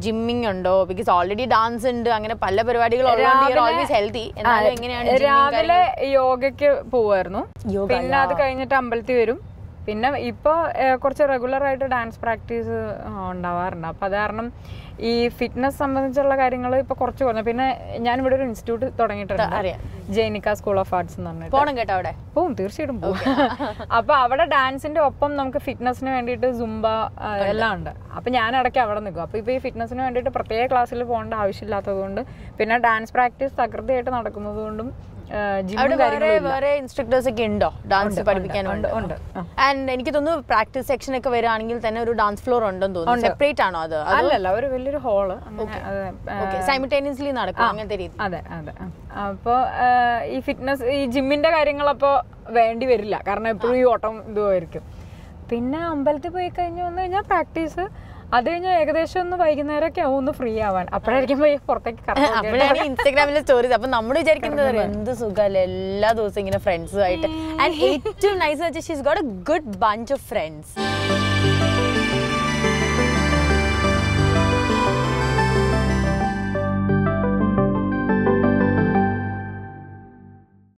ജിമ്മിങ് ഉണ്ടോ because already dance ഉണ്ട് അങ്ങനെ പല പരിപാടികൾ രാവിലെ- ഓൾവേസ് ഹെൽത്തി എന്നാലും എങ്ങനെയാണ് gymming രാവിലെ യോഗയ്ക്ക് പോവായിരുന്നു യോഗ, പിന്നെ അത് കഴിഞ്ഞിട്ട് അമ്പലത്തിൽ വരും പിന്നെ ഇപ്പോൾ കുറച്ച് റെഗുലർ ആയിട്ട് ഡാൻസ് പ്രാക്ടീസ് ഉണ്ടാവാറുണ്ട് അപ്പം അത് കാരണം ഈ ഫിറ്റ്നസ് സംബന്ധിച്ചുള്ള കാര്യങ്ങൾ ഇപ്പോൾ കുറച്ച് കുറഞ്ഞു പിന്നെ ഞാൻ ഇവിടെ ഒരു ഇൻസ്റ്റിറ്റ്യൂട്ട് തുടങ്ങിയിട്ടുണ്ട് അറിയാം. ജൈനിക സ്കൂൾ ഓഫ് ആർട്സ് എന്ന് പറഞ്ഞിട്ട് പോണം കേട്ടോ അവിടെ പോവും തീർച്ചയായിട്ടും പോവും അപ്പൊ അവിടെ ഡാൻസിന്റെ ഒപ്പം നമുക്ക് ഫിറ്റ്നസിന് വേണ്ടിയിട്ട് സുംബ ആ, എല്ലാം ഉണ്ട് അപ്പൊ ഞാൻ ഇടയ്ക്ക് അവിടെ നിൽക്കും അപ്പൊ ഇപ്പൊ ഈ ഫിറ്റ്നസിന് വേണ്ടിയിട്ട് പ്രത്യേക ക്ലാസ്സിൽ പോകേണ്ട ആവശ്യമില്ലാത്തത് കൊണ്ട് പിന്നെ ഡാൻസ് പ്രാക്ടീസ് തകൃതിയായിട്ട് നടക്കുന്നത് കൊണ്ടും ജിമ്മും അവിടെ വേറെ കാര്യങ്ങളും ഇല്ല. വേറെ ഇൻസ്ട്രക്ടേഴ്സ് ഒക്കെ ഉണ്ടോ ഡാൻസ് പഠിപ്പിക്കാനുണ്ട് ഉണ്ട്, ആ. ആൻഡ് എനിക്ക് തോന്നുന്നു പ്രാക്ടീസ് സെക്ഷൻ ഒക്കെ വരികയാണെങ്കിൽ തന്നെ ഒരു ഡാൻസ് ഫ്ലോർ ഉണ്ടെന്ന് തോന്നുന്നു സെപ്പറേറ്റ് ആണോ അത് അല്ലല്ല ഒരു വലിയൊരു ഹോള് സൈമിൾട്ടേനിയസ്ലി നടക്കും അങ്ങനത്തെ രീതി അതെ അതെ അപ്പോൾ ഈ ഫിറ്റ്നസ് ഈ ജിമ്മിന്റെ കാര്യങ്ങളപ്പോൾ വേണ്ടി വരില്ല കാരണം എപ്പോഴും ഈ ഓട്ടം ഇതുമായിരിക്കും പിന്നെ അമ്പലത്തിൽ പോയി കഴിഞ്ഞ് വന്നു കഴിഞ്ഞാൽ പ്രാക്ടീസ് അത് കഴിഞ്ഞാൽ ഏകദേശം ഒന്ന് വൈകുന്നേരമൊക്കെ ആവും ഒന്ന് ഫ്രീ ആവാൻ അപ്പോഴായിരിക്കും പോയി പുറത്തേക്ക് കറങ്ങാൻ അപ്പോഴാണ് ഇൻസ്റ്റാഗ്രാമിലെ സ്റ്റോറീസ് അപ്പൊ നമ്മൾ വിചാരിക്കുന്നത് അറിയോ, എന്ത് സുഖമല്ലേ എല്ലാ ദിവസവും ഇങ്ങനെ ഫ്രണ്ട്സുമായിട്ട് ആൻഡ് ഏറ്റവും നൈസ് വെച്ചാൽ she's got a good bunch of friends